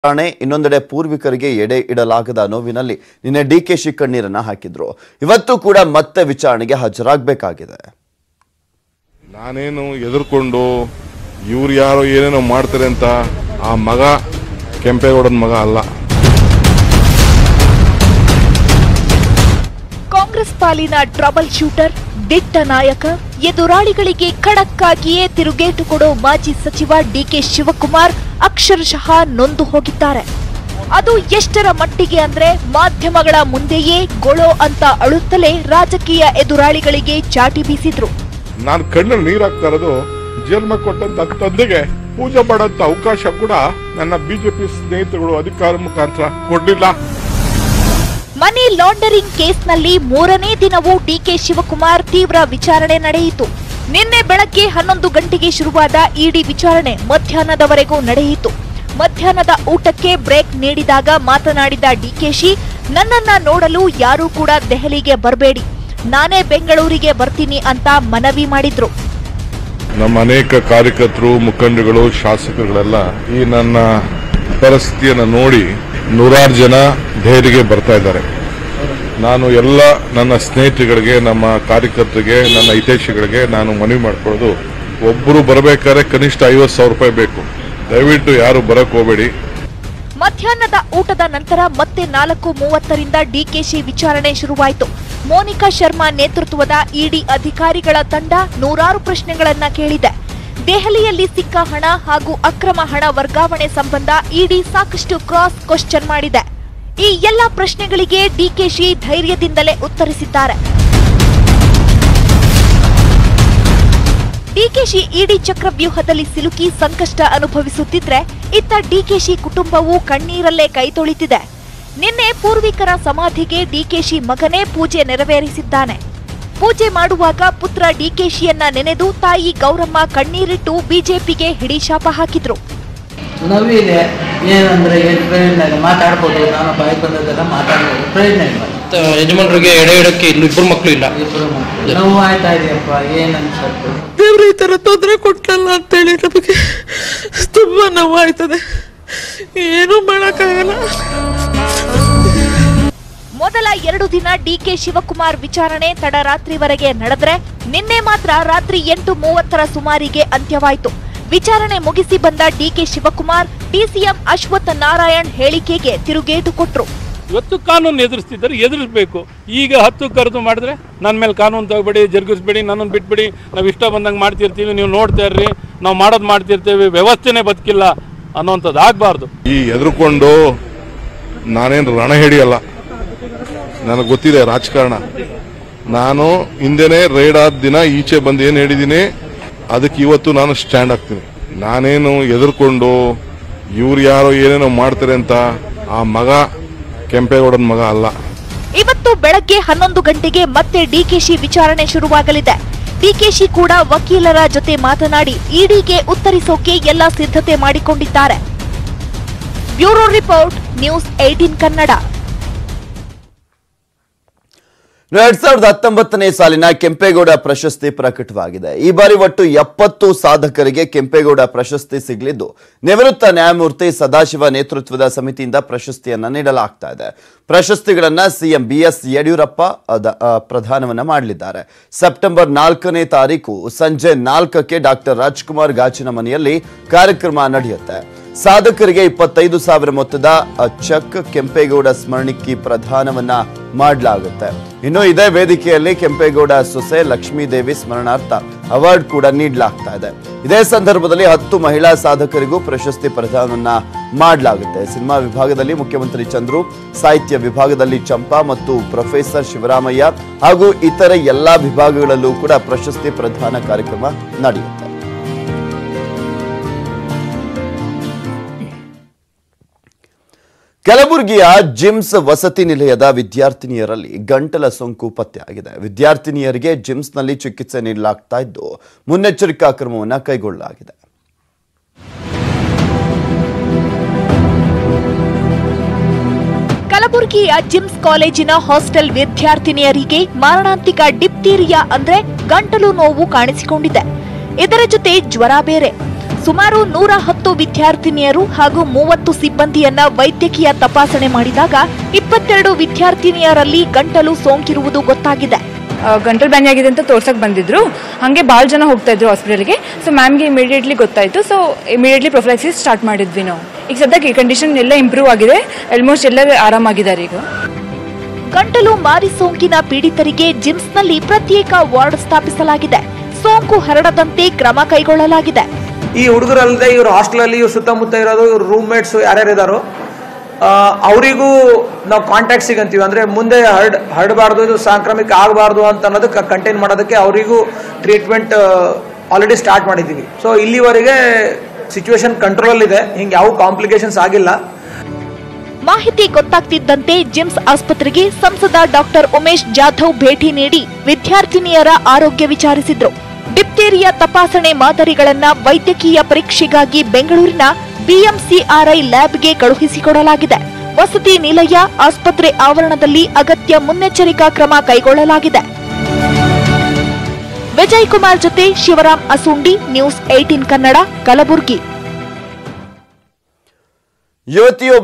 ಠಾಣೆ ಇನ್ನೊಂದೆಡೆ ಪೂರ್ವಿಕರಿಗೆ ಎಡೆ ಇಡಲಾಗದ ನೋವಿನಲ್ಲಿ ನಿನ್ನೆ ಡಿಕೆಶಿ ಕಣ್ಣೀರನ್ನ ಹಾಕಿದ್ರು ಇವತ್ತು ಕೂಡ ಮತ್ತೆ ವಿಚಾರಣೆಗೆ ಹಾಜರಾಗಬೇಕಾಗಿದೆ ನಾನೇನು ಎದುರ್ಕೊಂಡು ಇವ್ರು ಯಾರೋ ಏನೇನೋ ಮಾಡ್ತಾರೆ ಅಂತ ಆ ಮಗ ಕೆಂಪೇಗೌಡನ ಮಗ ಅಲ್ಲ ಕಾಂಗ್ರೆಸ್ ಪಾಲಿನ ಟ್ರಬಲ್ ಶೂಟರ್ ದಿಟ್ಟ ನಾಯಕ ಎದುರಾಳಿಗಳಿಗೆ ಖಡಕ್ ಆಗಿಯೇ ತಿರುಗೇಟು ಕೊಡೋ ಮಾಜಿ ಸಚಿವ ಡಿಕೆ ಶಿವಕುಮಾರ್ ಅಕ್ಷರಶಃ ನೊಂದು ಹೋಗಿದ್ದಾರೆ ಅದು ಎಷ್ಟರ ಮಟ್ಟಿಗೆ ಅಂದ್ರೆ ಮಾಧ್ಯಮಗಳ ಮುಂದೆಯೇ ಗೊಳೋ ಅಂತ ಅಳುತ್ತಲೇ ರಾಜಕೀಯ ಎದುರಾಳಿಗಳಿಗೆ ಚಾಟಿ ಬೀಸಿದ್ರು ನಾನು ಕಣ್ಣಲ್ಲಿ ನೀರು ಹಾಕ್ತಾ ಇರೋದು ಜನ್ಮ ಕೊಟ್ಟಂತ ತಂದೆಗೆ ಪೂಜೆ ಮಾಡೋಂತ ಅವಕಾಶ ಕೂಡ ನನ್ನ ಬಿಜೆಪಿ ಸ್ನೇಹಿತರುಗಳು ಅಧಿಕಾರ ಮುಖಾಂತರ ಕೊಡ್ಲಿಲ್ಲ ಮನಿ ಲಾಂಡರಿಂಗ್ ಕೇಸ್ನಲ್ಲಿ ಮೂರನೇ ದಿನವೂ ಡಿಕೆ ಶಿವಕುಮಾರ್ ತೀವ್ರ ವಿಚಾರಣೆ ನಡೆಯಿತು ನಿನ್ನೆ ಬೆಳಗ್ಗೆ ಹನ್ನೊಂದು ಗಂಟೆಗೆ ಶುರುವಾದ ಇಡಿ ವಿಚಾರಣೆ ಮಧ್ಯಾಹ್ನದವರೆಗೂ ನಡೆಯಿತು ಮಧ್ಯಾಹ್ನದ ಊಟಕ್ಕೆ ಬ್ರೇಕ್ ನೀಡಿದಾಗ ಮಾತನಾಡಿದ ಡಿಕೆಶಿ ನನ್ನನ್ನ ನೋಡಲು ಯಾರೂ ಕೂಡ ದೆಹಲಿಗೆ ಬರಬೇಡಿ ನಾನೇ ಬೆಂಗಳೂರಿಗೆ ಬರ್ತೀನಿ ಅಂತ ಮನವಿ ಮಾಡಿದ್ರು ನಮ್ಮ ಅನೇಕ ಕಾರ್ಯಕರ್ತರು ಮುಖಂಡರುಗಳು ಶಾಸಕರುಗಳೆಲ್ಲ ಈ ನನ್ನ ಪರಿಸ್ಥಿತಿಯನ್ನು ನೋಡಿ ನೂರಾರು ಜನ ದೆಹಲಿಗೆ ಬರ್ತಾ ಇದ್ದಾರೆ ನಾನು ಎಲ್ಲ ನನ್ನ ಸ್ನೇಹಿತರುಗಳಿಗೆ ನಮ್ಮ ಕಾರ್ಯಕರ್ತರಿಗೆ ನನ್ನ ಹಿತೈಷಿಗಳಿಗೆ ನಾನು ಮನವಿ ಮಾಡ್ಕೊಳ್ಳೋದು ಒಬ್ಬರು ಬರಬೇಕಾದ್ರೆ ಕನಿಷ್ಠ ಐವತ್ತು ಸಾವಿರ ರೂಪಾಯಿ ಬೇಕು ದಯವಿಟ್ಟು ಯಾರು ಬರಕ್ ಹೋಗಬೇಡಿ ಮಧ್ಯಾಹ್ನದ ಊಟದ ನಂತರ ಮತ್ತೆ ನಾಲ್ಕು ಮೂವತ್ತರಿಂದ ಡಿಕೆಶಿ ವಿಚಾರಣೆ ಶುರುವಾಯಿತು ಮೋನಿಕಾ ಶರ್ಮಾ ನೇತೃತ್ವದ ಇಡಿ ಅಧಿಕಾರಿಗಳ ತಂಡ ನೂರಾರು ಪ್ರಶ್ನೆಗಳನ್ನ ಕೇಳಿದೆ ದೆಹಲಿಯಲ್ಲಿ ಸಿಕ್ಕ ಹಣ ಹಾಗೂ ಅಕ್ರಮ ಹಣ ವರ್ಗಾವಣೆ ಸಂಬಂಧ ಇಡಿ ಸಾಕಷ್ಟು ಕ್ರಾಸ್ ಕ್ವಶನ್ ಮಾಡಿದೆ ಈ ಎಲ್ಲ ಪ್ರಶ್ನೆಗಳಿಗೆ ಡಿಕೆಶಿ ಧೈರ್ಯದಿಂದಲೇ ಉತ್ತರಿಸಿದ್ದಾರೆ ಡಿಕೆಶಿ ಇಡಿ ಚಕ್ರವ್ಯೂಹದಲ್ಲಿ ಸಿಲುಕಿ ಸಂಕಷ್ಟ ಅನುಭವಿಸುತ್ತಿದ್ರೆ ಇತ್ತ ಡಿಕೆಶಿ ಕುಟುಂಬವು ಕಣ್ಣೀರಲ್ಲೇ ಕೈ ತೊಳಿತಿದೆ ನಿನ್ನೆ ಪೂರ್ವಿಕರ ಸಮಾಧಿಗೆ ಡಿಕೆಶಿ ಮಗನೇ ಪೂಜೆ ನೆರವೇರಿಸಿದ್ದಾನೆ ಪೂಜೆ ಮಾಡುವಾಗ ಪುತ್ರ ಡಿಕೆಶಿಯನ್ನ ನೆನೆದು ತಾಯಿ ಗೌರಮ್ಮ ಕಣ್ಣೀರಿಟ್ಟು ಬಿಜೆಪಿಗೆ ಹಿಡಿಶಾಪ ಹಾಕಿದ್ರು ನೋವಿದೆ ಏನಂದ್ರೆ ಏನು ಪ್ರಯೋಜನ ಇಲ್ಲ ಮಾತಾಡ್ಬೋದು ನಾನು ಬಾಯಿ ಬಂದದೆಲ್ಲ ಮಾತಾಡ್ಬೋದು ಪ್ರಯೋಜನ ಇಲ್ಲ ಮತ್ತೆ ಯಜಮಾನರಿಗೆ ಎಡೆ ಇಡಕ್ಕೆ ಇಲ್ಲಿ ಇಬ್ಬರು ಮಕ್ಕಳು ಇಲ್ಲ ಇಬ್ಬರು ಮಕ್ಕಳು ನೋವು ಆಯ್ತಾ ಇದೆಯಪ್ಪ ಏನು ಅನ್ಸತ್ತು ದೇವ್ರು ಈ ಥರ ತೊಂದರೆ ಕೊಟ್ಟಲ್ಲ ಅಂತೇಳಿ ನಮಗೆ ತುಂಬ ನೋವಾಯ್ತದೆ ಏನೂ ಮಾಡೋಕ್ಕಾಗಲ್ಲ ಮೊದಲ ಎರಡು ದಿನ ಡಿಕೆ ಶಿವಕುಮಾರ್ ವಿಚಾರಣೆ ತಡರಾತ್ರಿವರೆಗೆ ನಡೆದ್ರೆ ನಿನ್ನೆ ಮಾತ್ರ ರಾತ್ರಿ ಎಂಟು ಮೂವತ್ತರ ಸುಮಾರಿಗೆ ಅಂತ್ಯವಾಯಿತು ವಿಚಾರಣೆ ಮುಗಿಸಿ ಬಂದ ಡಿಕೆ ಶಿವಕುಮಾರ್ ಡಿಸಿಎಂ ಅಶ್ವಥ್ ನಾರಾಯಣ್ ಹೇಳಿಕೆಗೆ ತಿರುಗೇಟು ಕೊಟ್ರು ಇವತ್ತು ಕಾನೂನು ಎದುರಿಸ್ತಿದ್ದಾರೆ ಎದುರಿಸ್ಬೇಕು ಈಗ ಹತ್ತು ಕರೆದು ಮಾಡಿದ್ರೆ ನನ್ನ ಮೇಲೆ ಕಾನೂನು ತಗೋಬೇಡಿ ಜರುಗಿಸ್ಬೇಡಿ ನನ್ನನ್ನು ಬಿಟ್ಬಿಡಿ ನಾವು ಇಷ್ಟ ಬಂದಂಗೆ ಮಾಡ್ತಿರ್ತೀವಿ ನೀವು ನೋಡ್ತಾ ಇರ್ರಿ ನಾವು ಮಾಡೋದು ಮಾಡ್ತಿರ್ತೀವಿ ವ್ಯವಸ್ಥೆನೇ ಬದುಕಿಲ್ಲ ಅನ್ನೋಂಥದ್ದು ಆಗಬಾರ್ದು ಈ ಎದುರುಕೊಂಡು ನಾನೇನು ರಣ ಅಲ್ಲ ನನಗೆ ಗೊತ್ತಿದೆ ರಾಜಕಾರಣ ನಾನು ಹಿಂದೆನೆ ರೈಡ್ ಆದ ದಿನ ಈಚೆ ಬಂದು ಏನು ಹೇಳಿದ್ದೀನಿ ಅದಕ್ಕೆ ಇವತ್ತು ನಾನು ಸ್ಟ್ಯಾಂಡ್ ಆಗ್ತೀನಿ ನಾನೇನು ಎದುರ್ಕೊಂಡು ಇವ್ರು ಯಾರೋ ಏನೇನೋ ಮಾಡ್ತಾರೆ ಅಂತ ಆ ಮಗ ಕೆಂಪೇಗೌಡನ ಮಗ ಅಲ್ಲ ಇವತ್ತು ಬೆಳಗ್ಗೆ ಹನ್ನೊಂದು ಗಂಟೆಗೆ ಮತ್ತೆ ಡಿಕೆಶಿ ವಿಚಾರಣೆ ಶುರುವಾಗಲಿದೆ ಡಿಕೆಶಿ ಕೂಡ ವಕೀಲರ ಜೊತೆ ಮಾತನಾಡಿ ಇಡಿಗೆ ಉತ್ತರಿಸೋಕೆ ಎಲ್ಲ ಸಿದ್ಧತೆ ಮಾಡಿಕೊಂಡಿದ್ದಾರೆ bureau report news eighteen Kannada ಎರಡ್ ಸಾವಿರದ ಹತ್ತೊಂಬತ್ತನೇ ಸಾಲಿನ ಕೆಂಪೇಗೌಡ ಪ್ರಶಸ್ತಿ ಪ್ರಕಟವಾಗಿದೆ ಈ ಬಾರಿ ಒಟ್ಟು ಎಪ್ಪತ್ತು ಸಾಧಕರಿಗೆ ಕೆಂಪೇಗೌಡ ಪ್ರಶಸ್ತಿ ಸಿಗಲಿದ್ದು ನಿವೃತ್ತ ನ್ಯಾಯಮೂರ್ತಿ ಸದಾಶಿವ ನೇತೃತ್ವದ ಸಮಿತಿಯಿಂದ ಪ್ರಶಸ್ತಿಯನ್ನ ನೀಡಲಾಗ್ತಾ ಇದೆ ಪ್ರಶಸ್ತಿಗಳನ್ನ ಸಿಎಂ ಬಿಎಸ್ ಯಡಿಯೂರಪ್ಪ ಅದ- ಆ, ಪ್ರದಾನವನ್ನ ಮಾಡಲಿದ್ದಾರೆ ಸೆಪ್ಟೆಂಬರ್ ನಾಲ್ಕನೇ ತಾರೀಕು ಸಂಜೆ ನಾಲ್ಕಕ್ಕೆ ಡಾಕ್ಟರ್ ರಾಜ್ಕುಮಾರ್ ಗಾಜಿನ ಮನೆಯಲ್ಲಿ ಕಾರ್ಯಕ್ರಮ ನಡೆಯುತ್ತೆ ಸಾಧಕರಿಗೆ ಇಪ್ಪತ್ತೈದು ಸಾವಿರ ಮೊತ್ತದ ಅ, ಚೆಕ್ ಕೆಂಪೇಗೌಡ ಸ್ಮರಣಿಕಿ ಪ್ರದಾನವನ್ನ ಮಾಡಲಾಗುತ್ತೆ ಇನ್ನು ಇದೇ ವೇದಿಕೆಯಲ್ಲಿ ಕೆಂಪೇಗೌಡ ಸೊಸೆ ಲಕ್ಷ್ಮೀದೇವಿ ಸ್ಮರಣಾರ್ಥ ಅವಾರ್ಡ್ ಕೂಡ ನೀಡಲಾಗ್ತಾ ಇದೆ ಇದೇ ಸಂದರ್ಭದಲ್ಲಿ ಹತ್ತು ಮಹಿಳಾ ಸಾಧಕರಿಗೂ ಪ್ರಶಸ್ತಿ ಪ್ರದಾನವನ್ನ ಮಾಡಲಾಗುತ್ತೆ ಸಿನಿಮಾ ವಿಭಾಗದಲ್ಲಿ ಮುಖ್ಯಮಂತ್ರಿ ಚಂದ್ರು ಸಾಹಿತ್ಯ ವಿಭಾಗದಲ್ಲಿ ಚಂಪಾ ಮತ್ತು ಪ್ರೊಫೆಸರ್ ಶಿವರಾಮಯ್ಯ ಹಾಗೂ ಇತರೆ ಎಲ್ಲಾ ವಿಭಾಗಗಳಲ್ಲೂ ಕೂಡ ಪ್ರಶಸ್ತಿ ಪ್ರದಾನ ಕಾರ್ಯಕ್ರಮ ನಡೆಯುತ್ತೆ ಕಲಬುರಗಿಯ ಜಿಮ್ಸ್ ವಸತಿ ನಿಲಯದ ವಿದ್ಯಾರ್ಥಿನಿಯರಲ್ಲಿ ಗಂಟಲ ಸೋಂಕು ಪತ್ತೆಯಾಗಿದೆ ವಿದ್ಯಾರ್ಥಿನಿಯರಿಗೆ ಜಿಮ್ಸ್ನಲ್ಲಿ ಚಿಕಿತ್ಸೆ ನೀಡಲಾಗ್ತಾ ಇದ್ದು ಮುನ್ನೆಚ್ಚರಿಕಾ ಕ್ರಮವನ್ನು ಕೈಗೊಳ್ಳಲಾಗಿದೆ ಕಲಬುರಗಿಯ ಜಿಮ್ಸ್ ಕಾಲೇಜಿನ ಹಾಸ್ಟೆಲ್ ವಿದ್ಯಾರ್ಥಿನಿಯರಿಗೆ ಮಾರಣಾಂತಿಕ ಡಿಪ್ತೀರಿಯಾ ಅಂದ್ರೆ ಗಂಟಲು ನೋವು ಕಾಣಿಸಿಕೊಂಡಿದೆ ಇದರ ಜೊತೆ ಜ್ವರ ಬೇರೆ ಸುಮಾರು ನೂರ ಹತ್ತು ವಿದ್ಯಾರ್ಥಿನಿಯರು ಹಾಗೂ ಮೂವತ್ತು ಸಿಬ್ಬಂದಿಯನ್ನ ವೈದ್ಯಕೀಯ ತಪಾಸಣೆ ಮಾಡಿದಾಗ ಇಪ್ಪತ್ತೆರಡು ವಿದ್ಯಾರ್ಥಿನಿಯರಲ್ಲಿ ಗಂಟಲು ಸೋಂಕಿರುವುದು ಗೊತ್ತಾಗಿದೆ ಗಂಟಲು ಬ್ಯಾನಿ ಆಗಿದೆ ಅಂತ ತೋರ್ಸಕ್ ಬಂದಿದ್ರು ಹಾಗೆ ಭಾಳ ಜನ ಹೋಗ್ತಾ ಇದ್ರು ಹಾಸ್ಪಿಟಲ್ಗೆ ಸೊ ಮ್ಯಾಮ್ಗೆ ಇಮಿಡಿಯೇಟ್ಲಿ ಗೊತ್ತಾಯ್ತು ಸೊ ಇಮಿಡಿಯೇಟ್ಲಿ ಪ್ರೊಫ್ಲೈಸಿಸ್ ಸ್ಟಾರ್ಟ್ ಮಾಡಿದ್ವಿ ನಾವು ಈಗ ಸದ್ಯಕ್ಕೆ ಕಂಡೀಷನ್ ಎಲ್ಲ ಇಂಪ್ರೂವ್ ಆಗಿದೆ ಆಲ್ಮೋಸ್ಟ್ ಎಲ್ಲ ಆರಾಮಾಗಿದ್ದಾರೆ ಈಗ ಗಂಟಲು ಮಾರಿ ಸೋಂಕಿನ ಪೀಡಿತರಿಗೆ ಜಿಮ್ಸ್ನಲ್ಲಿ ಪ್ರತ್ಯೇಕ ವಾರ್ಡ್ ಸ್ಥಾಪಿಸಲಾಗಿದೆ ಸೋಂಕು ಹರಡದಂತೆ ಕ್ರಮ ಕೈಗೊಳ್ಳಲಾಗಿದೆ ಈ ಹುಡುಗರಲ್ಲದೆ ಇವ್ರ ಹಾಸ್ಟೆಲಲ್ಲಿ ಇವ್ರ ಸುತ್ತಮುತ್ತ ಇರೋದು ಇವ್ರ ರೂಮ್ಮೇಟ್ಸ್ ಯಾರ್ಯಾರು ಇದಾರೋ ಅವರಿಗೂ ನಾವು ಕಾಂಟ್ಯಾಕ್ಟ್ ಸಿಗಂತೀವಿ ಅಂದ್ರೆ ಮುಂದೆ ಹರಡ್ ಹರಡಬಾರ್ದು ಇದು ಸಾಂಕ್ರಾಮಿಕ ಆಗಬಾರ್ದು ಅಂತ ಅನ್ನೋದಕ್ಕೆ ಕಂಟೈನ್ ಮಾಡೋದಕ್ಕೆ ಅವರಿಗೂ ಟ್ರೀಟ್ಮೆಂಟ್ ಆಲ್ರೆಡಿ ಸ್ಟಾರ್ಟ್ ಮಾಡಿದ್ದೀವಿ ಸೊ ಇಲ್ಲಿವರೆಗೆ ಸಿಚುವೇಶನ್ ಕಂಟ್ರೋಲ್ ಇದೆ ಹಿಂಗೆ ಯಾವ ಕಾಂಪ್ಲಿಕೇಶನ್ಸ್ ಆಗಿಲ್ಲ ಮಾಹಿತಿ ಗೊತ್ತಾಗ್ತಿದ್ದಂತೆ ಜಿಮ್ಸ್ ಆಸ್ಪತ್ರೆಗೆ ಸಂಸದ ಡಾಕ್ಟರ್ ಉಮೇಶ್ ಜಾಧವ್ ಭೇಟಿ ನೀಡಿ ವಿದ್ಯಾರ್ಥಿನಿಯರ ಆರೋಗ್ಯ ವಿಚಾರಿಸಿದ್ರು ಡಿಪ್ತೇರಿಯಾ ತಪಾಸಣೆ ಮಾದರಿಗಳನ್ನ ವೈದ್ಯಕೀಯ ಪರೀಕ್ಷೆಗಾಗಿ ಬೆಂಗಳೂರಿನ ಬಿಎಂಸಿಆರ್ಐ ಲ್ಯಾಬ್ಗೆ ಕಳುಹಿಸಿಕೊಡಲಾಗಿದೆ ವಸತಿ ನಿಲಯ ಆಸ್ಪತ್ರೆ ಆವರಣದಲ್ಲಿ ಅಗತ್ಯ ಮುನ್ನೆಚ್ಚರಿಕಾ ಕ್ರಮ ಕೈಗೊಳ್ಳಲಾಗಿದೆ ವಿಜಯ್ ಕುಮಾರ್ ಜೊತೆ ಶಿವರಾಮ್ ಅಸುಂಡಿ ನ್ಯೂಸ್ ಏಟೀನ್ ಕನ್ನಡ ಕಲಬುರಗಿ ಯುವತಿಯೊಬ್ಬ